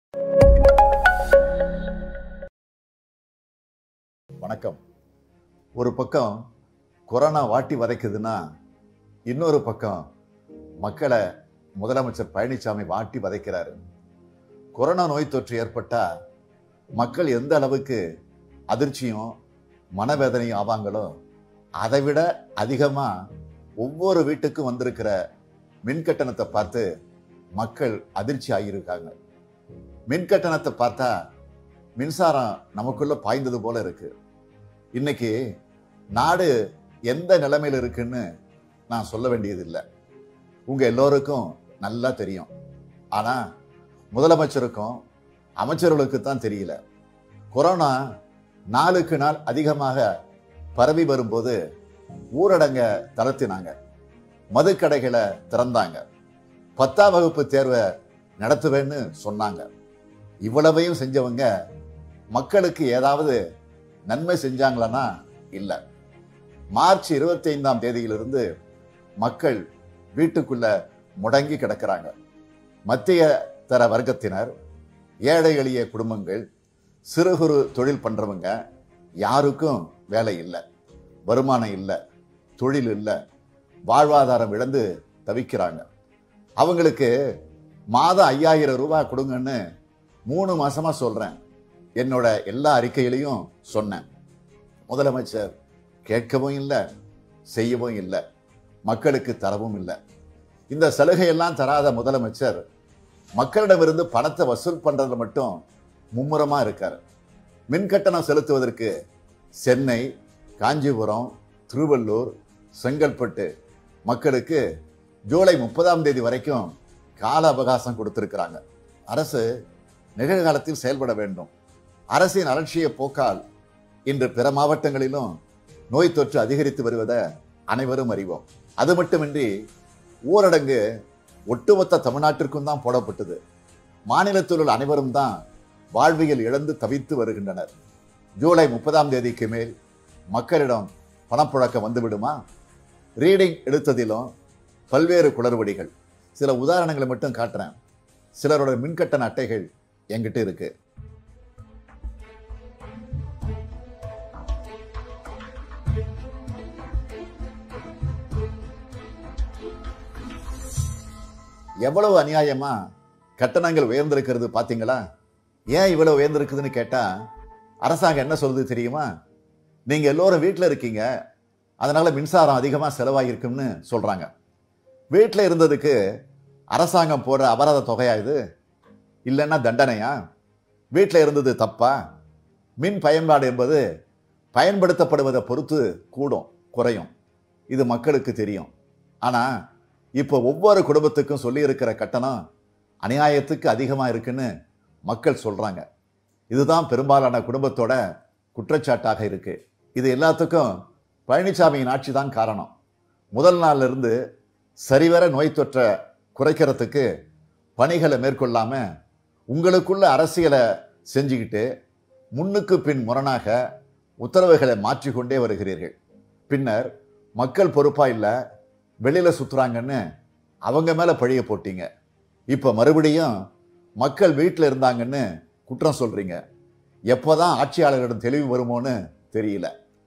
வணக்கம் ஒரு பக்கம் கொரோனா வாட்டி வதைக்குதுன்னா இன்னொரு பக்கம் மக்களை முதலமைச்சர் பழனிசாமி வாட்டி வதைக்கிறாரு கொரோனா நோய் தொற்று ஏற்பட்டா மக்கள் எந்த அளவுக்கு அதிர்ச்சியும் மனவேதனையும் ஆவாங்களோ அதை விட அதிகமாக ஒவ்வொரு வீட்டுக்கும் வந்திருக்கிற மின் கட்டணத்தை பார்த்து மக்கள் அதிர்ச்சி ஆகியிருக்காங்க மின் கட்டணத்தை பார்த்தா மின்சாரம் நமக்குள்ள பாய்ந்தது போல இருக்கு இன்னைக்கு நாடு எந்த நிலைமையில் இருக்குன்னு நான் சொல்ல வேண்டியதில்லை உங்க எல்லோருக்கும் நல்லா தெரியும் ஆனா முதலமைச்சருக்கும் அமைச்சர்களுக்கு தான் தெரியல கொரோனா நாளுக்கு நாள் அதிகமாக பரவி வரும்போது ஊரடங்க தளர்த்தினாங்க மதுக்கடைகளை திறந்தாங்க பத்தாம் வகுப்பு தேர்வை நடத்துவேன்னு சொன்னாங்க இவ்வளவையும் செஞ்சவங்க மக்களுக்கு ஏதாவது நன்மை செஞ்சாங்களான்னா இல்லை மார்ச் இருபத்தி ஐந்தாம் தேதியிலிருந்து மக்கள் வீட்டுக்குள்ள முடங்கி கிடக்கிறாங்க மத்திய தர வர்க்கத்தினர் ஏழை எளிய குடும்பங்கள் சிறு குறு தொழில் பண்றவங்க யாருக்கும் வேலை இல்லை வருமானம் இல்லை தொழில் இல்லை வாழ்வாதாரம் இழந்து தவிக்கிறாங்க அவங்களுக்கு மாதம் ஐயாயிரம் ரூபாய் கொடுங்கன்னு மூணு மாசமா சொல்றேன் என்னோட எல்லா அறிக்கையிலையும் சொன்னேன் முதலமைச்சர் கேட்கவும் இல்லை செய்யவும் இல்லை மக்களுக்கு தரவும் இல்லை இந்த சலுகையெல்லாம் தராத முதலமைச்சர் மக்களிடமிருந்து பணத்தை வசூல் பண்றதுல மட்டும் மும்முரமா இருக்கார் மின் கட்டணம் செலுத்துவதற்கு சென்னை காஞ்சிபுரம் திருவள்ளூர் செங்கல்பட்டு மக்களுக்கு ஜூலை முப்பதாம் தேதி வரைக்கும் கால அவகாசம் கொடுத்திருக்கிறாங்க அரசு நிகழ்காலத்தில் செயல்பட வேண்டும் அரசின் அலட்சிய போக்கால் இன்று பிற மாவட்டங்களிலும் நோய் தொற்று அதிகரித்து வருவதை அனைவரும் அறிவோம் அது மட்டுமின்றி ஊரடங்கு ஒட்டுமொத்த தமிழ்நாட்டிற்கும் தான் போடப்பட்டது மாநிலத்தில் உள்ள அனைவரும் தான் வாழ்வியல் இழந்து தவித்து வருகின்றனர் ஜூலை முப்பதாம் தேதிக்கு மேல் மக்களிடம் பணப்புழக்கம் வந்துவிடுமா ரீடிங் எடுத்ததிலும் பல்வேறு குளறுபடிகள் சில உதாரணங்களை மட்டும் காட்டுறேன் சிலரோட மின்கட்டண அட்டைகள் என்கிட்ட இருக்கு எவ்வளவு அநியாயமா கட்டணங்கள் உயர்ந்திருக்கிறது பாத்தீங்களா ஏன் இவ்வளவு உயர்ந்திருக்குதுன்னு கேட்டா அரசாங்கம் என்ன சொல்லுது தெரியுமா நீங்க எல்லோரும் வீட்டில் இருக்கீங்க அதனால மின்சாரம் அதிகமாக செலவாகிருக்கும்னு சொல்றாங்க வீட்டில் இருந்ததுக்கு அரசாங்கம் போடுற அபராத தொகையா இது இல்லைன்னா தண்டனையா வீட்டில் இருந்தது தப்பா மின் பயன்பாடு என்பது பயன்படுத்தப்படுவதை பொறுத்து கூடும் குறையும் இது மக்களுக்கு தெரியும் ஆனால் இப்போ ஒவ்வொரு குடும்பத்துக்கும் சொல்லியிருக்கிற கட்டணம் அநியாயத்துக்கு அதிகமாக இருக்குன்னு மக்கள் சொல்கிறாங்க இதுதான் பெரும்பாலான குடும்பத்தோட குற்றச்சாட்டாக இருக்கு இது எல்லாத்துக்கும் பழனிசாமியின் ஆட்சி தான் காரணம் முதல் நாள்ல இருந்து சரிவர நோய் தொற்றை குறைக்கிறதுக்கு பணிகளை மேற்கொள்ளாம உங்களுக்குள்ள அரசியலை செஞ்சுக்கிட்டு முன்னுக்கு பின் முரணாக உத்தரவுகளை மாற்றிக்கொண்டே வருகிறீர்கள் பின்னர் மக்கள் பொறுப்பா இல்லை வெளியில சுத்துறாங்கன்னு அவங்க மேல பழிய போட்டீங்க இப்ப மறுபடியும் மக்கள் வீட்டில் இருந்தாங்கன்னு குற்றம் சொல்றீங்க எப்போதான் ஆட்சியாளர்களிடம் தெளிவு வருமோன்னு தெரியல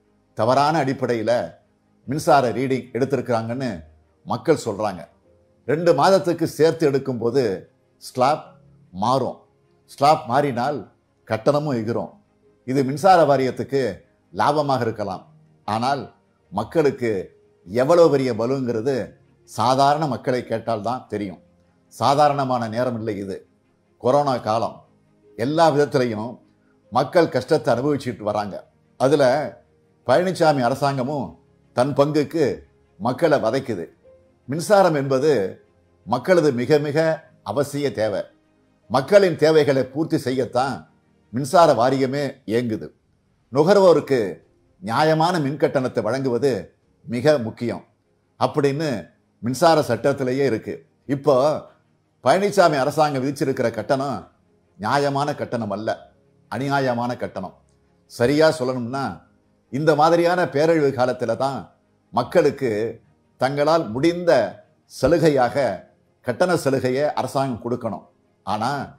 தவறான அடிப்படையில் மின்சார ரீடிங் எடுத்திருக்கிறாங்கன்னு மக்கள் சொல்றாங்க ரெண்டு மாதத்துக்கு சேர்த்து எடுக்கும்போது ஸ்லாப் மாறும் ஸ்லாப் மாறினால் கட்டணமும் எகிரும் இது மின்சார வாரியத்துக்கு லாபமாக இருக்கலாம் ஆனால் மக்களுக்கு எவ்வளவு பெரிய பலுங்கிறது சாதாரண மக்களை கேட்டால்தான் தெரியும் சாதாரணமான நேரம் இல்லை இது கொரோனா காலம் எல்லா விதத்திலையும் மக்கள் கஷ்டத்தை அனுபவிச்சுட்டு வராங்க அதில் பழனிசாமி அரசாங்கமும் தன் பங்குக்கு மக்களை வதைக்குது மின்சாரம் என்பது மக்களது மிக மிக அவசிய தேவை மக்களின் தேவைகளை பூர்த்தி செய்யத்தான் மின்சார வாரியமே இயங்குது நுகர்வோருக்கு நியாயமான மின் கட்டணத்தை வழங்குவது மிக முக்கியம் அப்படின்னு மின்சார சட்டத்திலேயே இருக்கு இப்போ பழனிசாமி அரசாங்கம் விதிச்சிருக்கிற கட்டணம் நியாயமான கட்டணம் அல்ல அநியாயமான கட்டணம் சரியா சொல்லணும்னா இந்த மாதிரியான பேரழிவு காலத்தில் தான் மக்களுக்கு தங்களால் முடிந்த சலுகையாக கட்டண சலுகையை அரசாங்கம் கொடுக்கணும் ஆனால்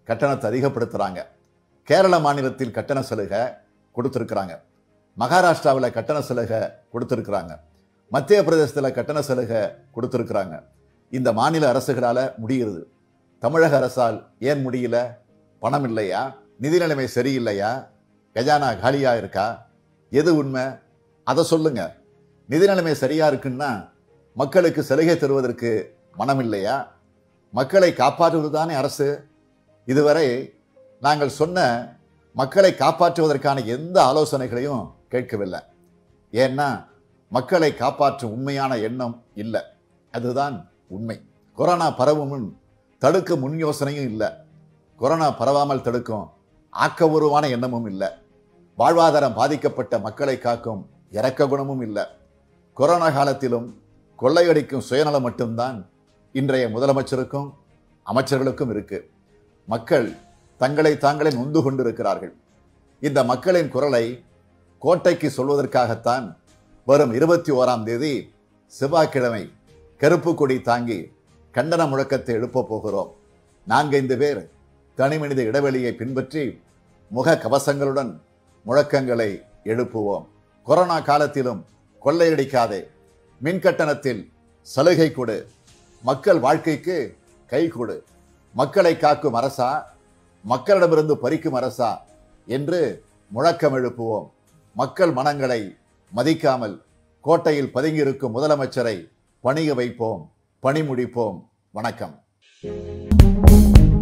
கட்டணத்தை அதிகப்படுத்துறாங்க கேரள மாநிலத்தில் கட்டண சலுகை கொடுத்துருக்குறாங்க மகாராஷ்டிராவில் கட்டண சலுகை கொடுத்துருக்குறாங்க மத்திய பிரதேசத்தில் கட்டண சலுகை கொடுத்துருக்குறாங்க இந்த மாநில அரசுகளால் முடியுது தமிழக அரசால் ஏன் முடியல பணம் இல்லையா நிதி நிலைமை சரியில்லையா கஜானா காலியா இருக்கா எது உண்மை அதை சொல்லுங்க நிதி நிலைமை சரியா இருக்குன்னா மக்களுக்கு சலுகை தருவதற்கு மனம் இல்லையா மக்களை காப்பாற்றுவது தானே அரசு இதுவரை நாங்கள் சொன்ன மக்களை காப்பாற்றுவதற்கான எந்த ஆலோசனைகளையும் கேட்கவில்லை ஏன்னா மக்களை காப்பாற்றும் உண்மையான எண்ணம் இல்லை அதுதான் உண்மை கொரோனா பரவும் முன் தடுக்க முன் யோசனையும் இல்லை கொரோனா பரவாமல் தடுக்கும் ஆக்கபூர்வமான எண்ணமும் இல்லை வாழ்வாதாரம் பாதிக்கப்பட்ட மக்களை காக்கும் இரக்க குணமும் இல்லை கொரோனா காலத்திலும் கொள்ளையடிக்கும் சுயநலம் மட்டும்தான் இன்றைய முதலமைச்சருக்கும் அமைச்சர்களுக்கும் இருக்கு மக்கள் தங்களை தாங்களே நொந்து கொண்டிருக்கிறார்கள் இந்த மக்களின் குரலை கோட்டைக்கு சொல்வதற்காகத்தான் வரும் இருபத்தி ஓராம் தேதி செவ்வாய்க்கிழமை கருப்பு கொடி தாங்கி கண்டன முழக்கத்தை எழுப்பப் போகிறோம் நான்கைந்து பேர் தனிமனித இடைவெளியை பின்பற்றி முக கவசங்களுடன் முழக்கங்களை எழுப்புவோம் கொரோனா காலத்திலும் கொள்ளையடிக்காதே மின் கட்டணத்தில் சலுகை கொடு மக்கள் வாழ்க்கைக்கு கை கொடு மக்களை காக்கும் அரசா மக்களிடமிருந்து பறிக்கும் அரசா என்று முழக்கம் எழுப்புவோம் மக்கள் மனங்களை மதிக்காமல் கோட்டையில் பதுங்கியிருக்கும் முதலமைச்சரை பணிய வைப்போம் பணி முடிப்போம் வணக்கம்